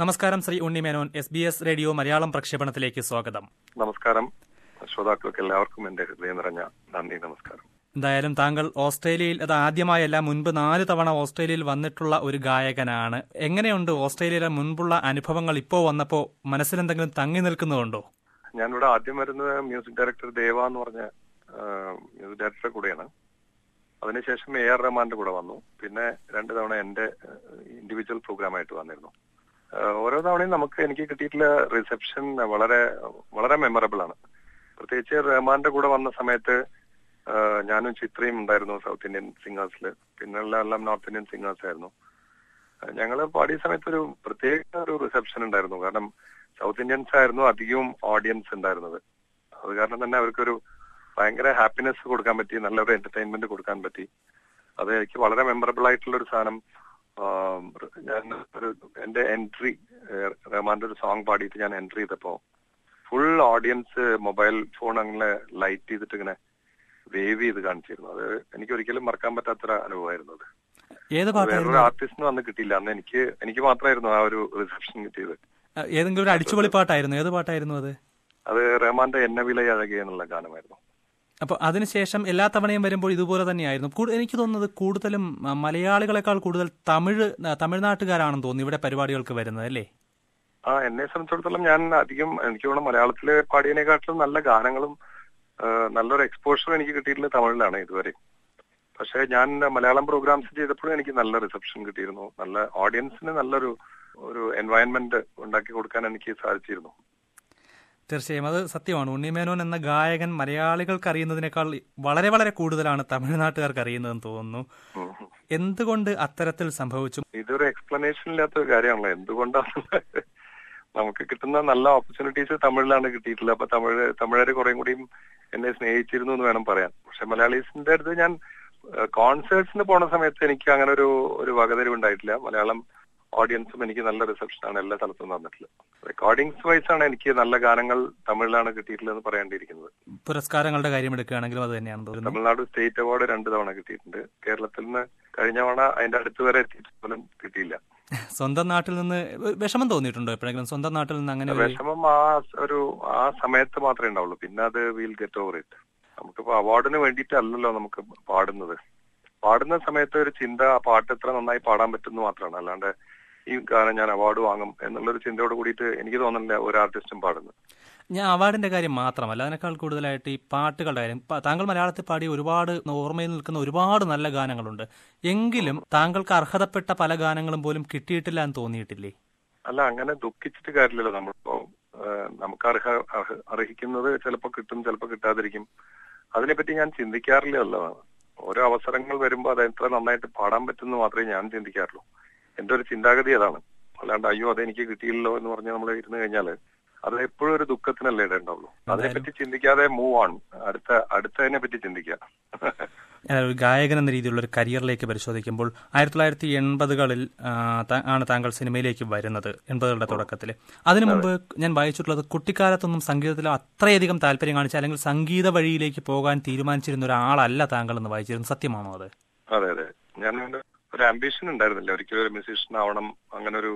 നമസ്കാരം Shri Unnimenon S B S radio Malayalam പ്രക്ഷേപണത്തിലേക്ക് സ്വാഗതം നമസ്കാരം ശ്രോതാക്കൾക്ക് എല്ലാവർക്കും എന്റെ ഹൃദയം നിറഞ്ഞ നന്ദി നമസ്കാരം എന്തായാലും താങ്കൾ ഓസ്ട്രേലിയയിൽ അത് ആദ്യമായല്ല മുൻപ് നാല് തവണ ഓസ്ട്രേലിയയിൽ വന്നിട്ടുള്ള ഒരു ഗായകനാണ് എങ്ങനെയുണ്ട് ഓസ്ട്രേലിയയിലെ മുൻപുള്ള അനുഭവങ്ങൾ ഇപ്പോൾ വന്നപ്പോ മനസ്സിലെന്തെങ്കിലും തങ്ങി നിൽക്കുന്നുണ്ടോ ഞാനിവിടെ ആദ്യം വരുന്നത് മ്യൂസിക് ഡയറക്ടർ ദേവ എന്ന് പറഞ്ഞ മ്യൂസിക് ഡയറക്ടറുടെ കൂടെയാണ് അതിനുശേഷം എ ആർ റഹ്മാന്റെ കൂടെ വന്നു പിന്നെ രണ്ട് തവണ എന്റെ ഇൻഡിവിജ്വൽ പ്രോഗ്രാമായിട്ട് വന്നിരുന്നു ആഹ് ഓരോ തവണയും നമുക്ക് എനിക്ക് കിട്ടിയിട്ടുള്ള റിസപ്ഷൻ വളരെ വളരെ മെമ്മറബിൾ ആണ് പ്രത്യേകിച്ച് റഹ്മാന്റെ കൂടെ വന്ന സമയത്ത് ആഹ് ഞാനും ചിത്രയും ഉണ്ടായിരുന്നു സൗത്ത് ഇന്ത്യൻ സിംഗേഴ്സിൽ പിന്നെയുള്ള എല്ലാം നോർത്ത് ഇന്ത്യൻ സിംഗേഴ്സ് ആയിരുന്നു ഞങ്ങൾ പാടിയ സമയത്ത് ഒരു പ്രത്യേക ഒരു റിസപ്ഷൻ ഉണ്ടായിരുന്നു കാരണം സൗത്ത് ഇന്ത്യൻസ് ആയിരുന്നു അധികവും ഓഡിയൻസ് ഉണ്ടായിരുന്നത് അത് കാരണം തന്നെ അവർക്കൊരു ഭയങ്കര ഹാപ്പിനെസ് കൊടുക്കാൻ പറ്റി നല്ലൊരു എന്റർടൈൻമെന്റ് കൊടുക്കാൻ പറ്റി അത് എനിക്ക് വളരെ മെമ്മറബിൾ ആയിട്ടുള്ള ഒരു സാധനം ആം, ഞാൻ ഒരു എന്റെ എൻട്രി റഹ്മാന്റെ ഒരു സോങ് പാടിയിട്ട് ഞാൻ എൻട്രി ചെയ്തപ്പോ ഫുൾ ഓഡിയൻസ് മൊബൈൽ ഫോൺ അങ്ങനെ ലൈറ്റ് ചെയ്തിട്ട് ഇങ്ങനെ വേവ് ചെയ്ത് കാണിച്ചിരുന്നു അത് എനിക്ക് ഒരിക്കലും മറക്കാൻ പറ്റാത്തൊരു അനുഭവമായിരുന്നു അത് ഏത് വേറൊരു പാട്ടായിരുന്നു ആർട്ടിസ്റ്റിന് വന്ന് കിട്ടിയില്ല അന്ന് എനിക്ക് എനിക്ക് മാത്രമായിരുന്നു ആ ഒരു റിസപ്ഷൻ കിട്ടിയത് അഹ് ഏതെങ്കിലും ഒരു അടിച്ചുപൊളി പാട്ടായിരുന്നു ഏത് പാട്ടായിരുന്നു അത് അത് റഹ്മാന്റെ എന്ന വില അഴകെ എന്നുള്ള ഗാനമായിരുന്നു അപ്പോൾ അതിനുശേഷം എല്ലാ തവണയും വരുമ്പോൾ ഇതുപോലെ തന്നെയായിരുന്നു കൂ- എനിക്ക് തോന്നുന്നത് കൂടുതലും അഹ് മലയാളികളെക്കാൾ കൂടുതൽ തമിഴ് അഹ് തമിഴ്നാട്ടുകാരാണെന്ന് തോന്നുന്നു ഇവിടെ പരിപാടികൾക്ക് വരുന്നത് അല്ലേ ആ എന്നെ സംബന്ധിച്ചിടത്തോളം ഞാൻ അധികം എനിക്ക് തോന്നുന്നു മലയാളത്തില് പാടിയതിനെക്കാട്ടിലും നല്ല ഗാനങ്ങളും ആ, നല്ലൊരു എക്സ്പോഷർ എനിക്ക് കിട്ടിയിട്ടുള്ളത് തമിഴിലാണ് ഇതുവരെ പക്ഷെ ഞാൻ മലയാളം പ്രോഗ്രാംസ് ചെയ്തപ്പോഴും എനിക്ക് നല്ല റിസപ്ഷൻ കിട്ടിയിരുന്നു നല്ല ഓഡിയൻസിന് നല്ലൊരു ഒരു എൻവയൺമെന്റ് ഉണ്ടാക്കി കൊടുക്കാൻ എനിക്ക് സാധിച്ചിരുന്നു തീർച്ചയായും അത് സത്യമാണ് ഉണ്ണിമേനോൻ എന്ന ഗായകൻ മലയാളികൾക്ക് അറിയുന്നതിനേക്കാൾ വളരെ വളരെ കൂടുതലാണ് തമിഴ്നാട്ടുകാർക്ക് അറിയുന്നതെന്ന് തോന്നുന്നു ഉം. എന്തുകൊണ്ട് അത്തരത്തിൽ സംഭവിച്ചു ഇതൊരു എക്സ്പ്ലനേഷൻ ഇല്ലാത്ത ഒരു കാര്യമാണല്ലോ എന്തുകൊണ്ടാണ് നമുക്ക് കിട്ടുന്ന നല്ല ഓപ്പർച്യൂണിറ്റീസ് തമിഴിലാണ് കിട്ടിയിട്ടുള്ളത് അപ്പൊ തമിഴ് തമിഴര് കുറേം കൂടിയും എന്നെ സ്നേഹിച്ചിരുന്നു എന്ന് വേണം പറയാൻ പക്ഷെ മലയാളീസിന്റെ അടുത്ത് ഞാൻ കോൺസേർട്സിന് പോണ സമയത്ത് എനിക്ക് അങ്ങനെ ഒരു ഒരു വകതിരിവ് ഉണ്ടായിട്ടില്ല മലയാളം ഓഡിയൻസും എനിക്ക് നല്ല റിസപ്ഷൻ ആണ് എല്ലാ സ്ഥലത്തും തന്നിട്ടുള്ളത് റെക്കോർഡിങ്സ് വൈസ് ആണ് എനിക്ക് നല്ല ഗാനങ്ങൾ തമിഴിലാണ് കിട്ടിയിട്ടുള്ളതെന്ന് പറയേണ്ടിയിരിക്കുന്നത് പുരസ്കാരങ്ങളുടെ കാര്യം എടുക്കുകയാണെങ്കിലും അത് തന്നെയാണെന്ന് തോന്നുന്നു തമിഴ്നാട് സ്റ്റേറ്റ് അവാർഡ് രണ്ട് തവണ കിട്ടിയിട്ടുണ്ട് കേരളത്തിൽ നിന്ന് കഴിഞ്ഞ തവണ അതിന്റെ അടുത്ത് വരെ എത്തിയിട്ട് പോലും കിട്ടിയില്ല സ്വന്തം നാട്ടിൽ നിന്ന് വിഷമം തോന്നിയിട്ടുണ്ടോ എപ്പോഴെങ്കിലും സ്വന്തം നാട്ടിൽ നിന്ന് അങ്ങനെ ഒരു വിഷമം ആ സ് ഒരു ആ സമയത്ത് മാത്രമേ ഉണ്ടാവുള്ളൂ പിന്നെ അത് വീൽ ഗെറ്റ് ഓവർ ഇറ്റ് നമുക്കിപ്പോ അവാർഡിന് വേണ്ടിയിട്ടല്ലല്ലോ നമുക്ക് പാടുന്നത് പാടുന്ന സമയത്ത് ഒരു ചിന്ത ആ പാട്ട് എത്ര നന്നായി പാടാൻ പറ്റുന്നു മാത്രമാണ് അല്ലാണ്ട് ഈ ഗാനം ഞാൻ അവാർഡ് വാങ്ങും എന്നുള്ളൊരു ചിന്തയോട് കൂടിയിട്ട് എനിക്ക് തോന്നുന്നില്ല ഒരു ആർട്ടിസ്റ്റും പാടുന്നത് ഞാൻ അവാർഡിന്റെ കാര്യം മാത്രമല്ല അതിനേക്കാൾ കൂടുതലായിട്ട് ഈ പാട്ടുകളുടെ കാര്യം പ- താങ്കൾ മലയാളത്തിൽ പാടിയ ഒരുപാട് ഓർമ്മയിൽ നിൽക്കുന്ന ഒരുപാട് നല്ല ഗാനങ്ങളുണ്ട് എങ്കിലും താങ്കൾക്ക് അർഹതപ്പെട്ട പല ഗാനങ്ങളും പോലും കിട്ടിയിട്ടില്ല എന്ന് തോന്നിയിട്ടില്ലേ അല്ല അങ്ങനെ ദുഃഖിച്ചിട്ട് കാര്യമില്ലല്ലോ നമ്മളിപ്പോ ഏഹ്, നമുക്ക് അർഹ അർഹ- അർഹിക്കുന്നത് ചിലപ്പോ കിട്ടും ചിലപ്പോ കിട്ടാതിരിക്കും അതിനെപ്പറ്റി ഞാൻ ചിന്തിക്കാറില്ലല്ലോ ഓരോ അവസരങ്ങൾ വരുമ്പോൾ അത് എത്ര നന്നായിട്ട് പാടാൻ പറ്റുമെന്ന് മാത്രമേ ഞാൻ ചിന്തിക്കാറുള്ളൂ എന്റെ ഒരു ചിന്താഗതി അതാണ് അല്ലാണ്ട് അയ്യോ അത് എനിക്ക് കിട്ടിയില്ലല്ലോ എന്ന് പറഞ്ഞ് നമ്മൾ ഇരുന്ന് കഴിഞ്ഞാല് അത് എപ്പോഴും ഒരു ദുഃഖത്തിനല്ലേ ഇടേണ്ടാവുള്ളൂ അതിനെപ്പറ്റി ചിന്തിക്കാതെ മൂവ് ഓൺ അടുത്ത അടുത്തതിനെ പറ്റി ചിന്തിക്കുക ഞാൻ ഒരു ഗായകൻ എന്ന രീതിയിലുള്ള ഒരു കരിയറിലേക്ക് പരിശോധിക്കുമ്പോൾ ആയിരത്തി തൊള്ളായിരത്തി എൺപതുകളിൽ ആണ് താങ്കൾ സിനിമയിലേക്ക് വരുന്നത് എൺപതുകളുടെ തുടക്കത്തിൽ അതിനു മുമ്പ് ഞാൻ വായിച്ചിട്ടുള്ളത് കുട്ടിക്കാലത്തൊന്നും സംഗീതത്തിൽ അത്രയധികം താല്പര്യം കാണിച്ച അല്ലെങ്കിൽ സംഗീത വഴിയിലേക്ക് പോകാൻ തീരുമാനിച്ചിരുന്ന ഒരാളല്ല താങ്കൾ എന്ന് വായിച്ചിരുന്നു സത്യമാണോ അത് അതെ അതെ ഞാൻ അങ്ങനെ ഒരു ആംബിഷൻ ഉണ്ടായിരുന്നില്ല ഒരിക്കലും ഒരു മ്യൂസീഷ്യൻ ആവണം അങ്ങനെ ഒരു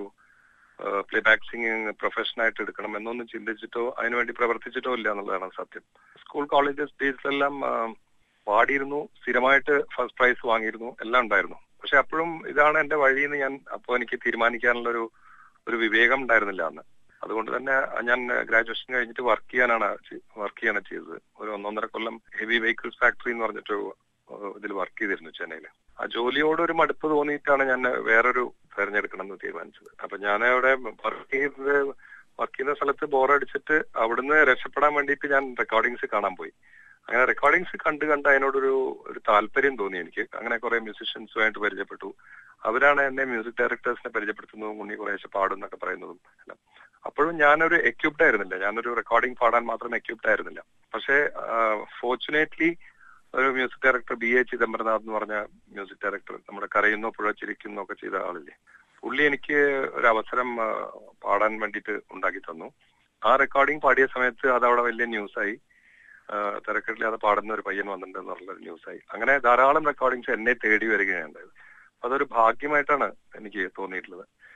പ്ലേ ബാക്ക് സിംഗിങ് പ്രൊഫഷൻ ആയിട്ട് എടുക്കണം എന്നൊന്നും ചിന്തിച്ചിട്ടോ അതിനുവേണ്ടി പ്രവർത്തിച്ചിട്ടോ ഇല്ല എന്നുള്ളതാണ് സത്യം സ്കൂൾ കോളേജസ് ഡേയ്സിലെല്ലാം ആ, പാടിയിരുന്നു സ്ഥിരമായിട്ട് ഫസ്റ്റ് പ്രൈസ് വാങ്ങിയിരുന്നു എല്ലാം ഉണ്ടായിരുന്നു പക്ഷെ അപ്പോഴും ഇതാണ് എന്റെ വഴി എന്ന് ഞാൻ അപ്പോൾ എനിക്ക് തീരുമാനിക്കാനുള്ള ഒരു ഒരു വിവേകം ഉണ്ടായിരുന്നില്ല അന്ന് അതുകൊണ്ട് തന്നെ ഞാൻ ഗ്രാജുവേഷൻ കഴിഞ്ഞിട്ട് വർക്ക് ചെയ്യാനാണ് വർക്ക് ചെയ്യാണ് ചെയ്തത് ഒരു ഒന്നൊന്നര കൊല്ലം ഹെവി വെഹിക്കിൾസ് ഫാക്ടറി എന്ന് പറഞ്ഞിട്ട് ഏഹ് ഇതിൽ വർക്ക് ചെയ്തിരുന്നു ചെന്നൈയിൽ ആ ജോലിയോട് ഒരു മടുപ്പ് തോന്നിയിട്ടാണ് ഞാൻ വേറൊരു തെരഞ്ഞെടുക്കണം എന്ന് തീരുമാനിച്ചത് അപ്പൊ ഞാൻ അവിടെ വർക്ക് ചെയ്തത് വർക്ക് ചെയ്യുന്ന സ്ഥലത്ത് ബോറടിച്ചിട്ട് അവിടുന്ന് രക്ഷപ്പെടാൻ വേണ്ടിയിട്ട് ഞാൻ റെക്കോർഡിങ്സ് കാണാൻ പോയി അങ്ങനെ റെക്കോർഡിങ്സ് കണ്ട് കണ്ട് അതിനോടൊരു ഒരു താല്പര്യം തോന്നി എനിക്ക് അങ്ങനെ കുറെ മ്യൂസിഷ്യൻസുമായിട്ട് പരിചയപ്പെട്ടു അവരാണ് എന്നെ മ്യൂസിക് ഡയറക്ടേഴ്സിനെ പരിചയപ്പെടുത്തുന്നതും ഉണ്ണി കുറേശ്ശെ പാടും എന്നൊക്കെ പറയുന്നതും എല്ലാം അപ്പോഴും ഞാനൊരു എക്യുപ്ഡ് ആയിരുന്നില്ല ഞാനൊരു റെക്കോർഡിംഗ് പാടാൻ മാത്രം എക്യുപ്ഡ് ആയിരുന്നില്ല പക്ഷേ ഫോർച്ചുനേറ്റ്ലി ഒരു music director B A Chidambaranath എന്ന് പറഞ്ഞ മ്യൂസിക് ഡയറക്ടർ നമ്മുടെ കരയുന്നോ പുഴ ചിരിക്കുന്നോ ഒക്കെ ചെയ്ത ആളില്ലേ പുള്ളി എനിക്ക് ഒരു അവസരം ആ, പാടാൻ വേണ്ടിയിട്ട് ഉണ്ടാക്കി തന്നു ആ റെക്കോർഡിംഗ് പാടിയ സമയത്ത് അത് അവിടെ വലിയ ന്യൂസായി തിരക്കില്ലാതെ പാടുന്ന ഒരു പയ്യൻ വന്നിട്ടുണ്ട് എന്നുള്ളൊരു ന്യൂസായി അങ്ങനെ ധാരാളം റെക്കോർഡിങ്സ് എന്നെ തേടി വരികയാണ് ഉണ്ടായത് അതൊരു ഭാഗ്യമായിട്ടാണ് എനിക്ക് തോന്നിയിട്ടുള്ളത്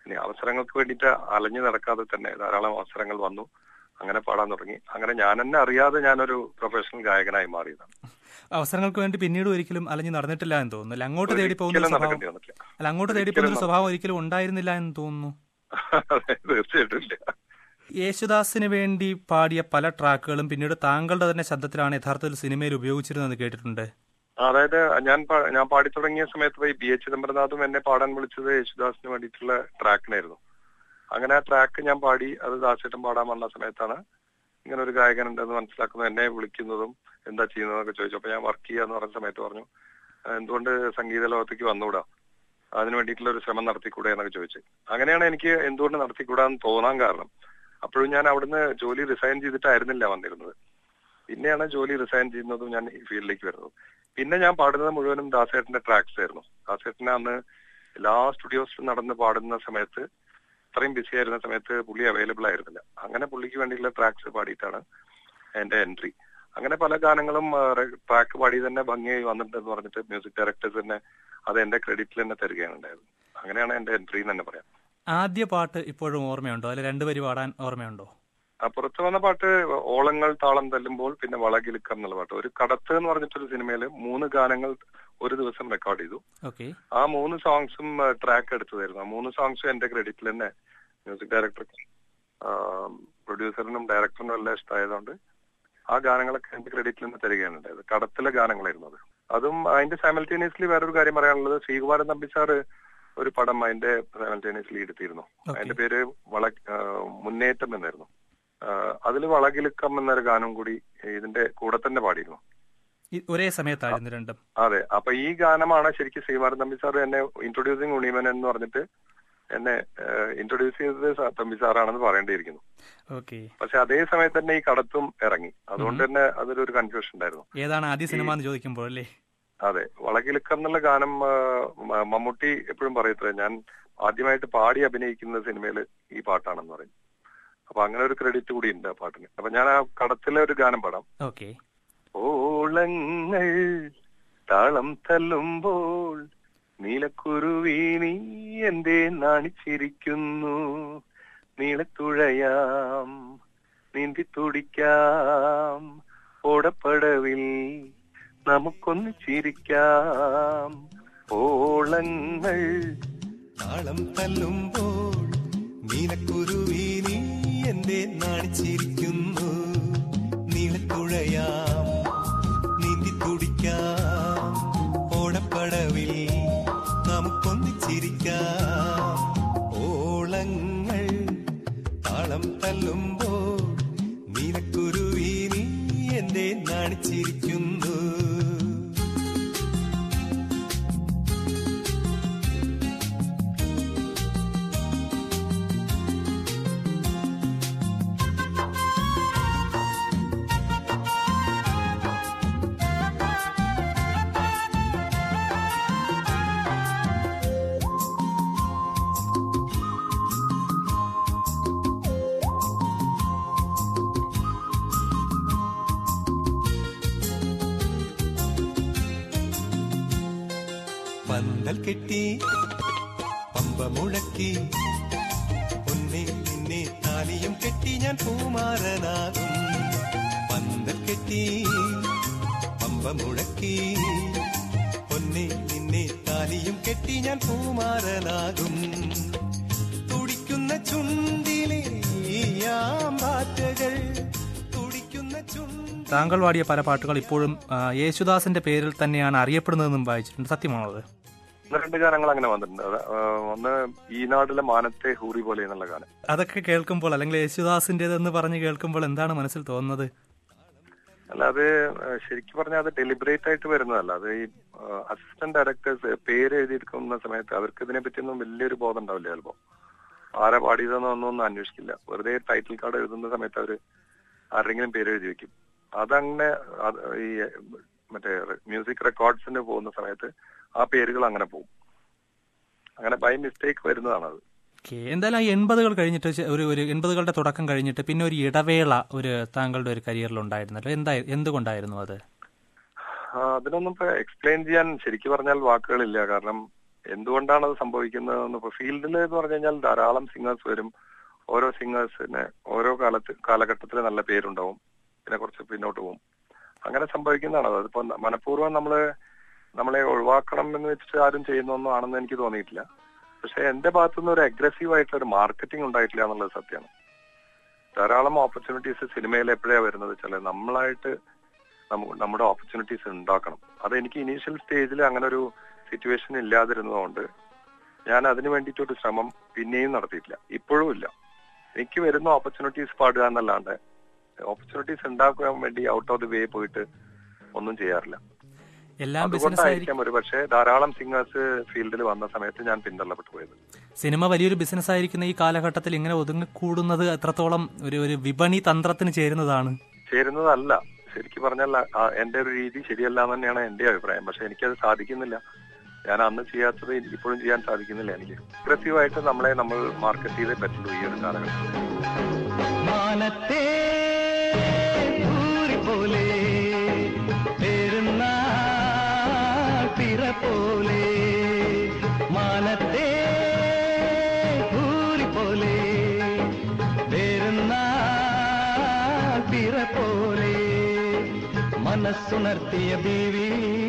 ഇനി അവസരങ്ങൾക്ക് വേണ്ടിയിട്ട് അലഞ്ഞു നടക്കാതെ തന്നെ ധാരാളം അവസരങ്ങൾ വന്നു അങ്ങനെ പാടാൻ തുടങ്ങി അങ്ങനെ ഞാൻ തന്നെ അറിയാതെ ഞാനൊരു പ്രൊഫഷണൽ ഗായകനായി മാറിയതാണ് അവസരങ്ങൾക്ക് വേണ്ടി പിന്നീട് ഒരിക്കലും അലഞ്ഞു നടന്നിട്ടില്ല എന്ന് തോന്നുന്നു അല്ല അങ്ങോട്ട് തേടി പോകുന്ന ഒരു ഒരിക്കലും സ്വഭാവം നടക്കേണ്ടി വന്നിട്ടില്ല അല്ല അങ്ങോട്ട് തേടി പോകുന്ന ഒരു സ്വഭാവം ഒരിക്കലും ഉണ്ടായിരുന്നില്ല എന്ന് തോന്നുന്നു അതെ, തീർച്ചയായിട്ടും ഇല്ല യേശുദാസിന് വേണ്ടി പാടിയ പല ട്രാക്കുകളും പിന്നീട് താങ്കളുടെ തന്നെ ശബ്ദത്തിലാണ് യഥാർത്ഥത്തിൽ സിനിമയിൽ ഉപയോഗിച്ചിരുന്നത് കേട്ടിട്ടുണ്ട് അതായത് ഞാൻ പാ- ഞാൻ പാടി തുടങ്ങിയ സമയത്ത് ഈ ബി എച്ച് ചിദംബരനാഥും എന്നെ പാടാൻ വിളിച്ചത് യേശുദാസിന് വേണ്ടിയിട്ടുള്ള ട്രാക്കിനായിരുന്നു അങ്ങനെ ആ ട്രാക്ക് ഞാൻ പാടി അത് ദാസേട്ടൻ പാടാൻ വന്ന സമയത്താണ് ഇങ്ങനെ ഒരു ഗായകൻ ഉണ്ടെന്ന് മനസ്സിലാക്കുന്നത് എന്നെ വിളിക്കുന്നതും എന്താ ചെയ്യുന്നതൊക്കെ ചോദിച്ചു അപ്പൊ ഞാൻ വർക്ക് ചെയ്യാന്ന് പറഞ്ഞ സമയത്ത് പറഞ്ഞു "ആ, എന്തുകൊണ്ട് സംഗീത ലോകത്തേക്ക് വന്നുകൂടാ അതിന് വേണ്ടിയിട്ടുള്ള ഒരു ശ്രമം നടത്തിക്കൂടെ എന്നൊക്കെ ചോദിച്ചു അങ്ങനെയാണ് എനിക്ക് എന്തുകൊണ്ട് നടത്തിക്കൂടാന്ന് തോന്നാൻ കാരണം അപ്പോഴും ഞാൻ അവിടുന്ന് ജോലി റിസൈൻ ചെയ്തിട്ടായിരുന്നില്ല വന്നിരുന്നത് പിന്നെയാണ് ജോലി റിസൈൻ ചെയ്യുന്നതും ഞാൻ ഈ ഫീൽഡിലേക്ക് വരുന്നത് പിന്നെ ഞാൻ പാടുന്നത് മുഴുവനും ദാസേട്ടന്റെ ട്രാക്സ് ആയിരുന്നു ദാസേട്ടനെ അന്ന് എല്ലാ സ്റ്റുഡിയോസിലും നടന്ന് പാടുന്ന സമയത്ത് അത്രയും ബിസി ആയിരുന്ന സമയത്ത് പുള്ളി അവൈലബിൾ ആയിരുന്നില്ല അങ്ങനെ പുള്ളിക്ക് വേണ്ടിയുള്ള ട്രാക്സ് പാടിയിട്ടാണ് എന്റെ എൻട്രി അങ്ങനെ പല ഗാനങ്ങളും ട്രാക്ക് പാടി തന്നെ ഭംഗിയായി വന്നിട്ടുണ്ടെന്ന് പറഞ്ഞിട്ട് മ്യൂസിക് ഡയറക്ടേഴ്സ് തന്നെ അത് എന്റെ ക്രെഡിറ്റിൽ തന്നെ തരികയാണ് ഉണ്ടായത് അങ്ങനെയാണ് എന്റെ എൻട്രി എന്ന് തന്നെ പറയാം ആദ്യ പാട്ട് ഇപ്പോഴും ഓർമ്മയുണ്ടോ അല്ലെ രണ്ടുപേര് പാടാൻ ഓർമ്മയുണ്ടോ ആ പുറത്തു വന്ന പാട്ട് ഓളങ്ങൾ താളം തല്ലുമ്പോൾ പിന്നെ വളകിലുക്കം എന്നുള്ള പാട്ട് ഒരു കടത്ത് എന്ന് പറഞ്ഞിട്ടൊരു സിനിമയിൽ മൂന്ന് ഗാനങ്ങൾ ഒരു ദിവസം റെക്കോർഡ് ചെയ്തു ഓക്കെ ആ മൂന്ന് സോങ്സും ട്രാക്ക് എടുത്തതായിരുന്നു ആ മൂന്ന് സോങ്സും എന്റെ ക്രെഡിറ്റിൽ തന്നെ മ്യൂസിക് ഡയറക്ടർക്കും പ്രൊഡ്യൂസറിനും ഡയറക്ടറിനും എല്ലാം ഇഷ്ടമായതുകൊണ്ട് ആ ഗാനങ്ങളൊക്കെ എന്റെ ക്രെഡിറ്റിൽ നിന്ന് തരികയാണ് ഉണ്ടായത് കടത്തിലെ ഗാനങ്ങളായിരുന്നു അത് അതും അതിന്റെ സാമൽറ്റേനിയസ്ലി വേറൊരു കാര്യം പറയാനുള്ളത് ശ്രീകുമാരൻ തമ്പി സാറ് ഒരു പടം അതിന്റെ സാമൽറ്റേനിയസ്ലി എടുത്തിരുന്നു Okay. അതിന്റെ പേര് വള ആ, മുന്നേറ്റം എന്നായിരുന്നു അതിൽ വളകിലുക്കം എന്നൊരു ഗാനം കൂടി ഇതിന്റെ കൂടെ തന്നെ പാടിയിരുന്നു ഈ- ഒരേ സമയത്തായിരുന്നു രണ്ടും അതെ അപ്പൊ ഈ ഗാനമാണ് ശരിക്കും ശ്രീമാരൻ തമ്പി സാർ എന്നെ ഇൻട്രൊഡ്യൂസിങ് ഉണിമൻ എന്ന് പറഞ്ഞിട്ട് എന്നെ ഇൻട്രൊഡ്യൂസ് ചെയ്തത് സാ- തമ്പി സാറാണെന്ന് പറയേണ്ടിയിരിക്കുന്നു ഓക്കെ പക്ഷെ അതേ സമയത്ത് തന്നെ ഈ കടത്തും ഇറങ്ങി അതുകൊണ്ട് തന്നെ അതിലൊരു കൺഫ്യൂഷൻ ഉണ്ടായിരുന്നു ഏതാണ് ആദ്യ സിനിമ എന്ന് ചോദിക്കുമ്പോൾ അല്ലേ അതെ വളകിലുക്കം എന്നുള്ള ഗാനം ആ, മ- മമ്മൂട്ടി എപ്പോഴും പറയത്രേ ഞാൻ ആദ്യമായിട്ട് പാടി അഭിനയിക്കുന്ന സിനിമയിൽ ഈ പാട്ടാണെന്ന് പറയും അപ്പൊ അങ്ങനെ ഒരു ക്രെഡിറ്റ് കൂടി ഉണ്ട് ആ പാട്ടിന് അപ്പൊ ഞാൻ ആ കടത്തിലെ ഒരു ഗാനം പാടാം ഓക്കെ ഓളങ്ങൾ താളം തല്ലുമ്പോൾ നീലക്കുരുവി നീ എന്തേ നാണിച്ചിരിക്കുന്നു നീളത്തുഴയാം നീന്തി തുടിക്കാം ഓടപ്പടവിൽ നമുക്കൊന്ന് ചിരിക്കാം ഓളങ്ങൾ താളം തല്ലുമ്പോൾ നീലക്കുരുവി നീ എന്റെ നാണിച്ചിരിക്കുന്നു നീളത്തുഴയാം നീന്തി തുടിക്കാം ഓടപ്പടവിൽ നമുക്കൊന്നിച്ചിരിക്കാം ഓളങ്ങൾ താളം തല്ലുമ്പോൾ നീലക്കുരുവി നീ എന്റെ നാണിച്ചിരിക്കുന്നു പന്തൽ കെട്ടി പമ്പ മുഴക്കി പൊന്നെ നിന്നെ താലിയും കെട്ടി ഞാൻ പൂമാരനാകും പന്തൽ കെട്ടി പമ്പ മുഴക്കി പൊന്നെ നിന്നെ താലിയും കെട്ടി ഞാൻ പൂമാരനാകും തുടിക്കുന്ന ചുണ്ടിലെ ആമ്പാറ്റകൾ തുടിക്കുന്ന ചുണ്ട് താങ്കൾ പാടിയ പല പാട്ടുകൾ ഇപ്പോഴും ആ, യേശുദാസിന്റെ പേരിൽ തന്നെയാണ് അറിയപ്പെടുന്നതെന്നും വായിച്ചിട്ടുണ്ട് സത്യമാണോ അത് ഒന്ന് രണ്ട് ഗാനങ്ങൾ അങ്ങനെ വന്നിട്ടുണ്ട് അത്, ആ, ഒന്ന് ഈ നാട്ടിലെ മാനത്തെ ഹൂറി പോലെ എന്നുള്ള ഗാനം അതൊക്കെ കേൾക്കുമ്പോൾ അല്ലെങ്കിൽ യേശുദാസിന്റേതെന്ന് പറഞ്ഞ് കേൾക്കുമ്പോൾ എന്താണ് മനസ്സിൽ തോന്നുന്നത് അല്ല അത് ശരിക്കും പറഞ്ഞാൽ അത് ഡെലിബറേറ്റ് ആയിട്ട് വരുന്നതല്ല അത് ഈ അസിസ്റ്റന്റ് ഡയറക്ടേഴ്സ് പേര് എഴുതിയെടുക്കുന്ന സമയത്ത് അവർക്ക് ഇതിനെ പറ്റിയൊന്നും വലിയൊരു ബോധം ഉണ്ടാവില്ല ചിലപ്പോ ആരാ പാടിയതെന്നൊന്നും ഒന്നും അന്വേഷിക്കില്ല വെറുതെ ടൈറ്റിൽ കാർഡ് എഴുതുന്ന സമയത്ത് അവര് ആരുടെങ്കിലും പേര് എഴുതി വെക്കും അതങ്ങനെ അത് ഈ മറ്റേ മ്യൂസിക് റെക്കോർഡ്സിന് പോകുന്ന സമയത്ത് ആ പേരുകൾ അങ്ങനെ പോകും അങ്ങനെ ബൈ മിസ്റ്റേക്ക് വരുന്നതാണ് അത് ഓക്കെ എന്തായാലും ആ എൺപതുകൾ കഴിഞ്ഞിട്ട് ചെ- ഒരു ഒരു എൺപതുകളുടെ തുടക്കം കഴിഞ്ഞിട്ട് പിന്നെ ഒരു ഇടവേള ഒരു താങ്കളുടെ ഒരു കരിയറിൽ ഉണ്ടായിരുന്നല്ലോ എന്താ എന്തുകൊണ്ടായിരുന്നു അത് ആ, അതിനൊന്നും ഇപ്പൊ എക്സ്പ്ലെയിൻ ചെയ്യാൻ ശരിക്കും പറഞ്ഞാൽ വാക്കുകളില്ല കാരണം എന്തുകൊണ്ടാണ് അത് സംഭവിക്കുന്നതെന്ന് ഇപ്പൊ ഫീൽഡിൽ എന്ന് പറഞ്ഞു കഴിഞ്ഞാൽ ധാരാളം സിംഗേഴ്സ് വരും ഓരോ സിംഗേഴ്സിന് ഓരോ കാലത്ത് കാലഘട്ടത്തിൽ നല്ല പേരുണ്ടാവും പിന്നെ കുറച്ച് പിന്നോട്ട് പോകും അങ്ങനെ സംഭവിക്കുന്നതാണ് അത് അതിപ്പോ മനഃപൂർവ്വം നമ്മള് നമ്മളെ ഒഴിവാക്കണം എന്ന് വെച്ചിട്ട് ആരും ചെയ്യുന്നൊന്നും ആണെന്ന് എനിക്ക് തോന്നിയിട്ടില്ല പക്ഷെ എന്റെ ഭാഗത്തുനിന്ന് ഒരു അഗ്രസീവ് ആയിട്ടുള്ള ഒരു മാർക്കറ്റിംഗ് ഉണ്ടായിട്ടില്ല എന്നുള്ളത് സത്യമാണ് ധാരാളം ഓപ്പർച്യൂണിറ്റീസ് സിനിമയിൽ എപ്പോഴാണ് വരുന്നത് വെച്ചാൽ നമ്മളായിട്ട് നമു- നമ്മുടെ ഓപ്പർച്യൂണിറ്റീസ് ഉണ്ടാക്കണം അത് എനിക്ക് ഇനീഷ്യൽ സ്റ്റേജിൽ അങ്ങനെ ഒരു സിറ്റുവേഷൻ ഇല്ലാതിരുന്നതുകൊണ്ട് ഞാൻ അതിന് വേണ്ടിയിട്ടൊരു ശ്രമം പിന്നെയും നടത്തിയിട്ടില്ല ഇപ്പോഴും ഇല്ല എനിക്ക് വരുന്ന ഓപ്പർച്യൂണിറ്റീസ് പാടുക എന്നല്ലാണ്ട് ഓപ്പർച്യൂണിറ്റീസ് ഉണ്ടാക്കാൻ വേണ്ടി ഔട്ട് ഓഫ് ദി വേ പോയിട്ട് ഒന്നും ചെയ്യാറില്ല എല്ലാം ബിസിനസ് ആയിരിക്കും അതുകൊണ്ടായിരിക്കാം ഒരു പക്ഷേ ധാരാളം സിംഗേഴ്സ് ഫീൽഡിൽ വന്ന സമയത്ത് ഞാൻ പിന്തള്ളപ്പെട്ടു പോയത് സിനിമ വലിയൊരു ബിസിനസ് ആയിരിക്കുന്ന ഈ കാലഘട്ടത്തിൽ ഇങ്ങനെ ഒതുങ്ങിക്കൂടുന്നത് എത്രത്തോളം ഒരു ഒരു വിപണി തന്ത്രത്തിന് ചേരുന്നതാണ് ചേരുന്നതല്ല ശരിക്കും പറഞ്ഞാൽ ആ, എന്റെ ഒരു രീതി ശരിയല്ല എന്ന് തന്നെയാണ് എന്റെ അഭിപ്രായം പക്ഷെ എനിക്കത് സാധിക്കുന്നില്ല ഞാൻ അന്ന് ചെയ്യാത്തത് എനിക്ക് ഇപ്പോഴും ചെയ്യാൻ സാധിക്കുന്നില്ല എനിക്ക് അഗ്രസീവായിട്ട് നമ്മളെ നമ്മൾ മാർക്കറ്റ് ചെയ്തേ പറ്റുള്ളൂ ഈ ഒരു കാലഘട്ടത്തിൽ മാനത്തെ ഊരി പോലെ പെരുന്നാൾ പിറ പോലെ മാനത്തെ ഊരി പോലെ പെരുന്നാൾ പിറ പോലെ മനസ്സുണർത്തിയ ബീവി